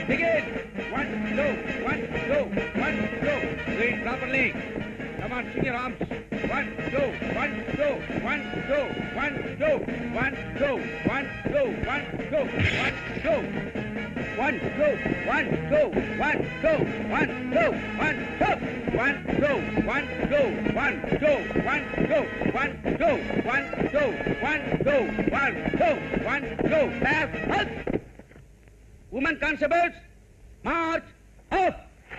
Begin. One, two, one, two, one, two. Do it properly. Come on, swing your arms. One, two, one, two, one, two, one, two, one, two, one, two, one, two, one, two. One, two, one, two, one, two, one, two, one, two. One, two, one, two, one, two, one, two, one, two, one, two, one, two, one, two, one, two. Left, halt. Women constables, march off.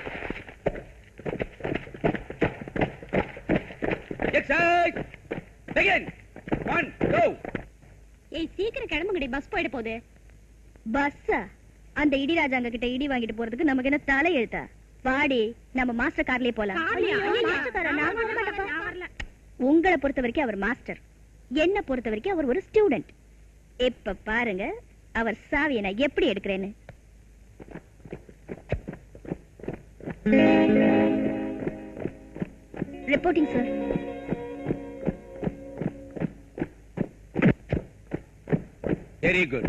Exercise. Begin. One, two. ஏய் சீக்கிரம் கிளம்புங்கடி bus போயிட போகுது பஸ்ஸா அந்த இடிராஜாங்க கிட்ட இடி வாங்கிட்டு போறதுக்கு நமக்கு என்ன தலை எழுத்தா வாடி நம்ம மாஸ்டர் கார்லயே போலாம் கார்லயா? ஐயோ, மாஸ்டர் காரா? நான் வர மாட்டேன்ப்பா. உங்களை பொறுத்த வரைக்கும் அவர் மாஸ்டர் என்ன பொறுத்த வரைக்கும் அவர் ஒரு ஸ்டூடெண்ட் இப்ப பாருங்க அவர் சாவியை நான் எப்படி எடுக்கிறேன்னு reporting sir Very good.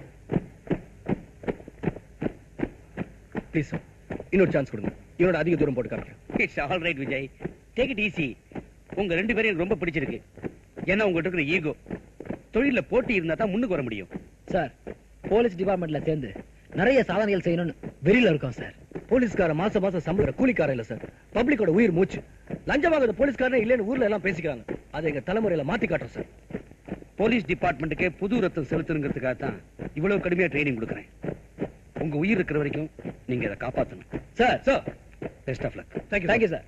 Please sir இன்னொரு சான்ஸ் கொடுங்க இவனோட அதிக தூரம் போட்டு காட்டுறேன் It's all right, Vijay. Take it easy. உங்க ரெண்டு பேரும் எனக்கு ரொம்ப பிடிச்சிருக்கு ஏன்னா உங்ககிட்ட இருக்கிற ஈகோ தொழில போட்டி இருந்தா தான் முன்னுக்கு வர முடியும் சார் போலீஸ் டிபார்ட்மெண்ட்ல சேர்ந்து நிறைய சாதனைகள் செய்யணும்னு வெறியில இருக்கோம் சார் போலீஸ்கார மாசம் மாசம் சம்பளம் கூலிக்காரன் இல்ல சார் பப்ளிக்கோட உயிர் மூச்சு லஞ்சம் வாங்குற போலீஸ்காரனே இல்லைன்னு ஊர்ல எல்லாம் பேசிக்கிறாங்க அதை எங்க தலைமுறையில மாத்தி காட்டுறோம் சார் போலீஸ் டிபார்ட்மெண்ட்டுக்கே புது ரத்தம் செலுத்தணுங்கிறதுக்காக தான் இவ்வளவு கடுமையா ட்ரைனிங் கொடுக்குறேன் உங்க உயிர் இருக்கிற வரைக்கும் நீங்க இதை காப்பாத்தணும் sir sir best of luck thank you thank you sir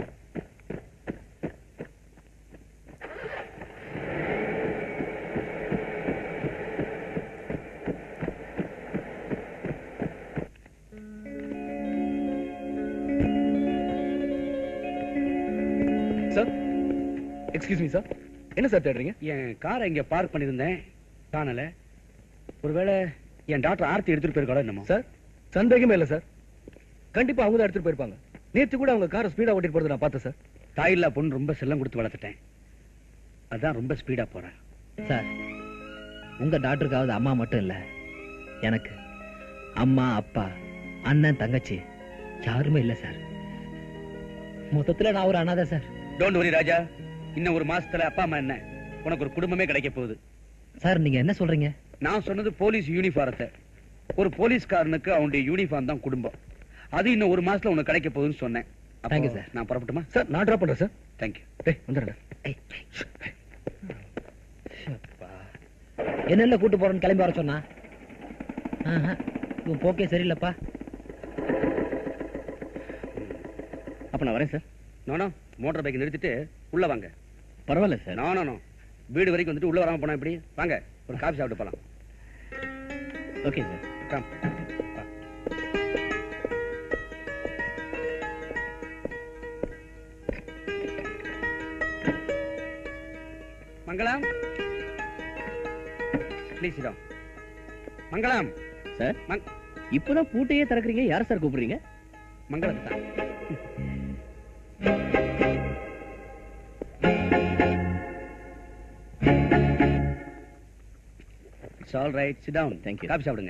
sir excuse me sir என்ன சார் தேடுறீங்க என் காரை இங்க பார்க் பண்ணியிருந்தேன் காணல ஒருவேளை என் டாக்டர் ஆர்த்தி எடுத்துட்டு போயிருக்காளோ என்னமோ சார் சந்தேகமே இல்ல சார் கண்டிப்பா அவங்க தான் எடுத்துட்டு போயிருப்பாங்க நேத்து கூட அவங்க காரை ஸ்பீடா ஓட்டிட்டு போறதை நான் பார்த்தேன் சார் தாயில்லா பொண்ணு ரொம்ப செல்லம் கொடுத்து வளர்த்துட்டேன் அதான் ரொம்ப ஸ்பீடா போறேன் சார் உங்க டாக்டருக்காவது அம்மா மட்டும் இல்ல எனக்கு அம்மா அப்பா அண்ணன் தங்கச்சி யாருமே இல்ல சார் மொத்தத்துல நான் ஒரு அனாதை சார் டோன்ட் வரி ராஜா இன்னும் ஒரு மாசத்துல அப்பா அம்மா என்ன உனக்கு ஒரு குடும்பமே கிடைக்க போகுது சார் நீங்க என்ன சொல்றீங்க நான் சொன்னது போலீஸ் யூனிஃபாரத்தை ஒரு போலீஸ்காரனுக்கு அவனுடைய யூனிஃபார்ம் தான் குடும்பம் அது இன்னும் ஒரு மாசத்துல உனக்கு கிடைக்க போகுதுன்னு சொன்னேன் அப்போ Thank you, sir. நான் புறப்பட்டுமா சார் நான் ட்ராப் பண்றேன் சார் தேங்க்யூ டேய் வந்துடுறேன் என்னென்ன கூட்டு போறேன்னு கிளம்பி வர சொன்னா ஆஹா, உன் போக்கே சரியில்லைப்பா அப்ப நான் வரேன் சார் நானும் மோட்டார் பைக் நிறுத்திட்டு உள்ள வாங்க பரவாயில்ல சார் நானோ நோ வீடு வரைக்கும் வந்துட்டு உள்ள வராம போனா எப்படி வாங்க ஒரு காபி சாப்பிட்டு போலாம் okay sir come Mangalam please இடம் மங்களம் சார் மங்- இப்பதான் பூட்டையே திறக்கறீங்க யார் சார் கூப்பிடுறீங்க மங்களம் தான் it's all right sit down Thank you. Coffee சாப்பிடுங்க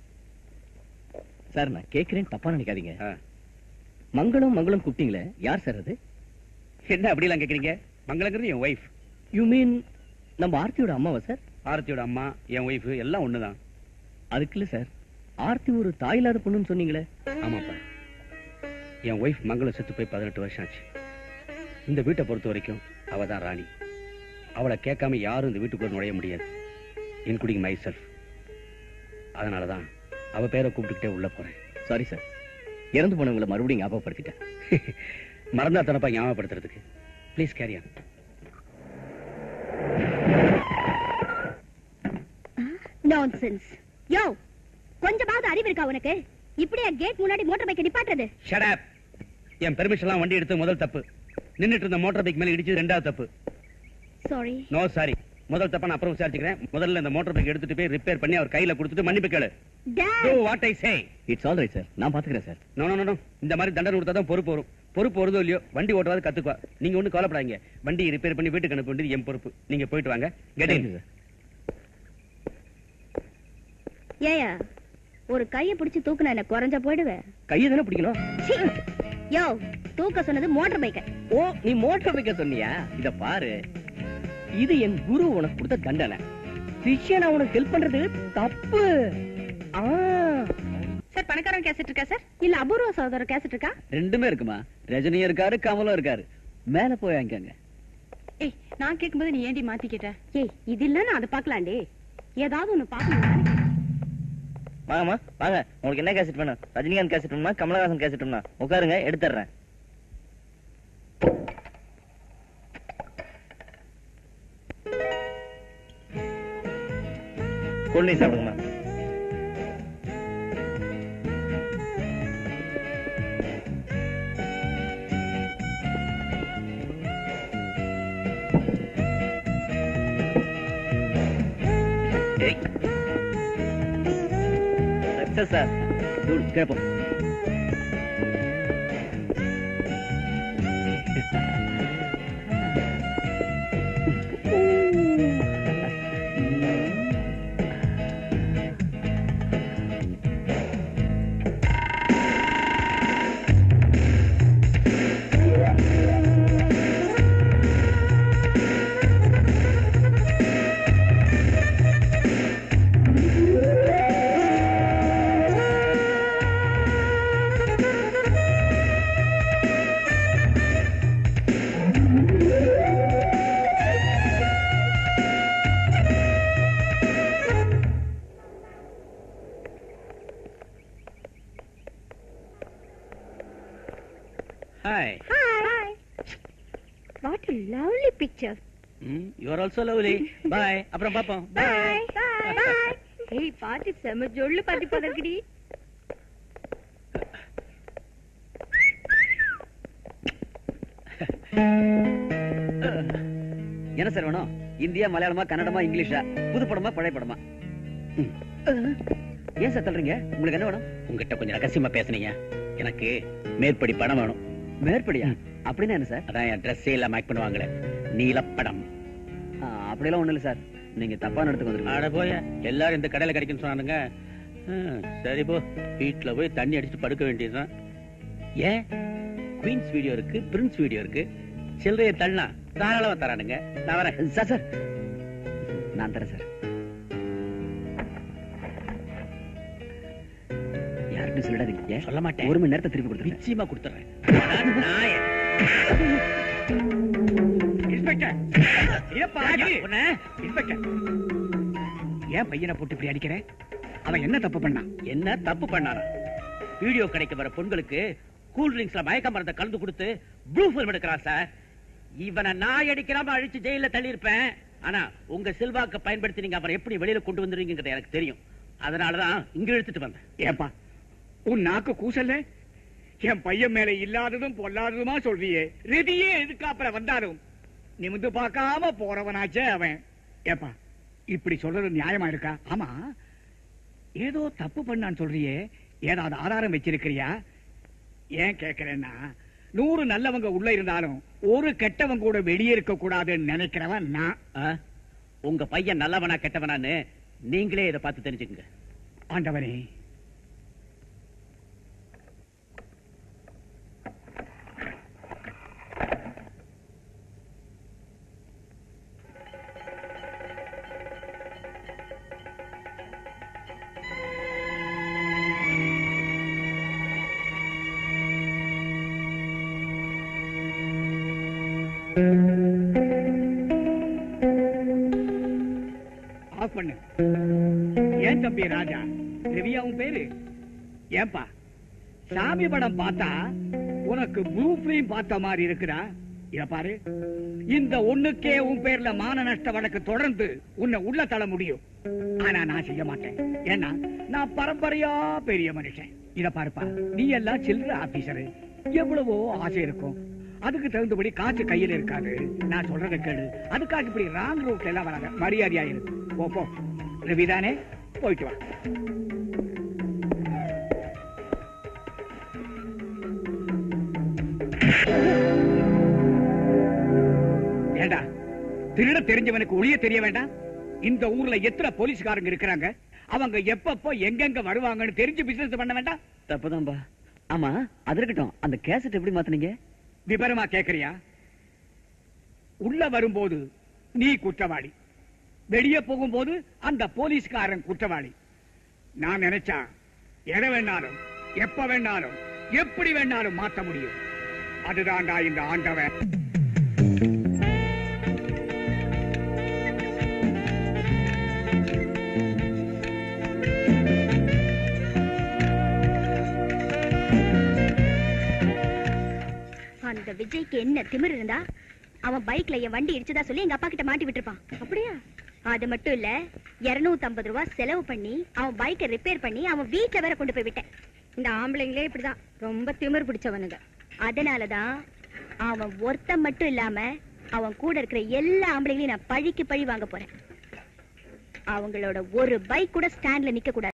சார் நான் கேட்கிறேன் தப்பா நினைக்காதீங்க ஆ. மங்களம் மங்களம் கூப்பிட்டீங்களே யார் சார் அது என்ன அப்படிலாம் கேக்குறீங்க மங்களங்கிறது என் ஒய்ஃப் யூ மீன் நம்ம ஆர்த்தியோட அம்மாவா சார் ஆரத்தியோட அம்மா என் ஒய்ஃப் எல்லாம் ஒண்ணுதான் அதுக்கு இல்ல சார் ஆர்த்தி ஒரு தாய் இல்லாத பொண்ணுன்னு சொன்னீங்களே ஆமாப்பா என் ஒய்ஃப் மங்களம் செத்து போய் பதினெட்டு வருஷம் ஆச்சு இந்த வீட்டை பொறுத்த வரைக்கும் அவ தான் ராணி அவளை கேட்காம யாரும் இந்த வீட்டுக்குள்ள நுழைய முடியாது இன்க்ளூடிங் மை செல்ஃப் அதனாலதான் அவ பேரை கூப்பிட்டுக்கிட்டே உள்ள போறேன் சாரி சார் இறந்து போனவங்களை மறுபடியும் ஞாபகப்படுத்திட்டேன் மறந்தா தனப்பா ஞாபகப்படுத்துறதுக்கு ப்ளீஸ் கேரியான் நான்சென்ஸ் யோ கொஞ்சமாவது அறிவு இருக்கா உனக்கு இப்படியா கேட் முன்னாடி மோட்டார் பைக்கை நிப்பாட்டுறது ஷடாப் என் பெர்மிஷன்லாம் வண்டி எடுத்து முதல் தப்பு நின்னுட்டு இருந்த மோட்டார் பைக் மேல இடிச்சது ரெண்டாவது தப்பு சாரி நோ சாரி முதல் தப்பா நான் அப்புறம் விசாரிச்சுக்கிறேன் முதல்ல இந்த மோட்டார் பைக் எடுத்துட்டு போய் ரிப்பேர் பண்ணி அவர் கையில கொடுத்துட்டு மன்னிப்பு கேளு do what I say it's all right sir நான் பாத்துக்கிறேன் சார் நோ நோ நோ இந்த மாதிரி தண்டனை கொடுத்தா தான் பொறுப்பு வரும் பொறுப்பு வருதோ இல்லையோ வண்டி ஓட்டுவாது கத்துக்குவா நீங்க ஒண்ணும் கவலைப்படாதீங்க வண்டி ரிப்பேர் பண்ணி வீட்டுக்கு அனுப்ப வேண்டியது என் பொறுப்பு நீங்க போயிட்டு வாங்க get Thank you, in sir. ஏயா ஒரு கைய பிடிச்சு தூக்குன என்ன குறைஞ்ச போயிடுவேன் கையை தானே பிடிக்கணும் சீ. யோ தூக்க சொன்னது மோட்டார் பைக்க ஓ நீ மோட்டார் பைக்க சொன்னியா இத பாரு இது என் குரு உனக்கு கொடுத்த தண்டனை சிஷ்யனா உனக்கு ஹெல்ப் பண்றது தப்பு ஆ சார் பணக்காரன் கேசட் இருக்கா சார் இல்ல அபூர்வ சகோதரர் கேசட் இருக்கா ரெண்டுமே இருக்குமா ரஜினியும் இருக்காரு கமலும் இருக்காரு மேல போய் வாங்கிக்கோங்க ஏய் நான் கேக்கும்போது நீ ஏண்டி மாத்திக்கிட்ட ஏய் இது இல்ல நான் அதை பாக்கலாம்டே ஏதாவது ஒண்ணு பாக்கணும் வாங்கம்மா வாங்க உங்களுக்கு என்ன கேசட் வேணும் ரஜினிகாந்த் கேசட் வேணுமா கமலஹாசன் கேசட் வேணுமா உட்காருங்க எடுத்துறேன் கொள்ளி சாப்பிடுங்கம்மா சக்சஸ் சார் தூள் கேப்போம் hi hi what a lovely picture you are also lovely boy அப்புறம் பாப்போம் பை பை ஏய் பாட்டி செம ஜொல்லு பாட்டி பதக்கடி என்ன சார் வேணும் இந்தியா மலையாளமா கன்னடமா இங்கிலீஷா புது படமா பழைய படமா ம். ஏன் சார் தள்ளுறீங்க உங்களுக்கு என்ன வேணும் உங்ககிட்ட கொஞ்சம் ரகசியமா பேசுனீங்க எனக்கு மேற்படி படம் வேணும் மேற்படியா அப்படின்னா என்ன சார் அதான் என் ட்ரெஸ்ஸே எல்லாம் மேக் பண்ணுவாங்களே நீலப்படம் ஆ, அப்படியெல்லாம் ஒண்ணும் இல்ல சார் நீங்க தப்பான இடத்துக்கு ஆட வந்துருக்கீங்க போய எல்லாரும் இந்த கடையில கிடைக்குன்னு சொன்னானுங்க ஹம், சரி போ வீட்டுல போய் தண்ணி அடிச்சுட்டு படுக்க வேண்டியதுதான் ஏன் குயின்ஸ் வீடியோ இருக்கு பிரின்ஸ் வீடியோ இருக்கு சில்லறைய தள்ளலாம் தாராளமா தரானுங்க நான் வரேன் சார் சார் நான் தரேன் சார் யார்கிட்ட சொல்லிடாதீங்க ஏன்? சொல்ல மாட்டேன் ஒரு மணி நேரத்தை திருப்பி கொடுத்துருங்க நிச்சயமா கொடுத்துறேன் அதான் நாயே. இன்ஸ்பெக்டர் ஏப்பா உன்னை இன்ஸ்பெக்டர் ஏன் பையனை போட்டு இப்படி அடிக்கிற அவன் என்ன தப்பு பண்ணான் என்ன தப்பு பண்ணாரா வீடியோ கிடைக்க வர பொண்களுக்கு கூல் ட்ரிங்க்ஸ்ல மயக்க மருந்தை கலந்து கொடுத்து ப்ளூ ஃபில்ம் எடுக்கிறான் சார் இவனை நாய் அடிக்கிறாம அழிச்சு ஜெயில தள்ளியிருப்பேன் ஆனா உங்க செல்வாக்க பயன்படுத்தி நீங்க அவரை எப்படி வெளியில கொண்டு வந்துருவீங்கிறது எனக்கு தெரியும் அதனாலதான் இங்க இழுத்துட்டு வந்தேன் ஏப்பா உன் நாக்கு கூசல்ல என் பையன் மேல இல்லாததும் பொல்லாததுமா சொல்றியே ரெதியே எதுக்காப்புல வந்தாலும் நிமிந்து பார்க்காம போறவனாச்சே அவன் ஏப்பா இப்படி சொல்றது நியாயமா இருக்கா ஆமா ஏதோ தப்பு பண்ணான்னு சொல்றியே ஏதாவது ஆதாரம் வச்சிருக்கிறியா ஏன் கேக்குறேன்னா நூறு நல்லவங்க உள்ள இருந்தாலும் ஒரு கெட்டவங்க கூட வெளியே இருக்க கூடாதுன்னு நினைக்கிறவன் நான் ஆ? உங்க பையன் நல்லவனா கெட்டவனான்னு நீங்களே இதை பார்த்து தெரிஞ்சுக்கங்க ஆண்டவனே ஆஃப் பண்ணு ஏன் தம்பி ராஜா ரவியா உன் பேரு ஏன்பா சாமி படம் பார்த்தா உனக்கு ப்ளூ பிலிம் பார்த்த மாதிரி இருக்குதா இத பாரு இந்த ஒண்ணுக்கே உன் பேர்ல மான நஷ்ட வழக்கு தொடர்ந்து உன்னை உள்ள தள்ள முடியும் ஆனா நான் செய்ய மாட்டேன் ஏன்னா நான் பரம்பரையா பெரிய மனுஷன் இத பாருப்பா நீ எல்லாம் சில்லற ஆபீசரு எவ்வளவோ ஆசை இருக்கும் அதுக்கு தகுந்தபடி காசு கையில இருக்காது நான் சொல்றதை கேளு அதுக்காக இப்படி ராங் ரூட்ல எல்லாம் வராத மரியாதையா இரு போ போ ரவிதானே போயிட்டு வா ஏண்டா திருட தெரிஞ்சவனுக்கு ஒளிய தெரிய வேண்டாம் இந்த ஊர்ல எத்தனை போலீஸ்காரங்க இருக்கிறாங்க அவங்க எப்பப்போ எங்கெங்க வருவாங்கன்னு தெரிஞ்சு பிசினஸ் பண்ண வேண்டாம் தப்புதான்பா ஆமா அது இருக்கட்டும் அந்த கேசட் எப்படி மாத்துனீங்க விபரமா கேக்குறியா உள்ள வரும்போது நீ குற்றவாளி வெளியே போகும்போது அந்த போலீஸ்காரன் குற்றவாளி நான் நினைச்சா எதை வேணாலும் எப்ப வேணாலும் எப்படி வேணாலும் மாத்த முடியும் அதுதான்டா இந்த ஆண்டவன் அந்த விஜய்க்கு என்ன திமிர் இருந்தா அவன் பைக்ல என் வண்டி இடிச்சதா சொல்லி எங்க அப்பா கிட்ட மாட்டி விட்டுருப்பான் அப்படியா அது மட்டும் இல்ல 250 ரூபாய் செலவு பண்ணி அவன் பைக்கை ரிப்பேர் பண்ணி அவன் வீட்ல வேற கொண்டு போய் விட்டேன் இந்த ஆம்பளைங்களே இப்படிதான் ரொம்ப திமிர் பிடிச்சவனுங்க அதனாலதான் அவன் ஒருத்தன் மட்டும் இல்லாம அவன் கூட இருக்கிற எல்லா ஆம்பளைங்களையும் நான் பழிக்கு பழி வாங்க போறேன் அவங்களோட ஒரு பைக் கூட ஸ்டாண்ட்ல நிக்க கூடாது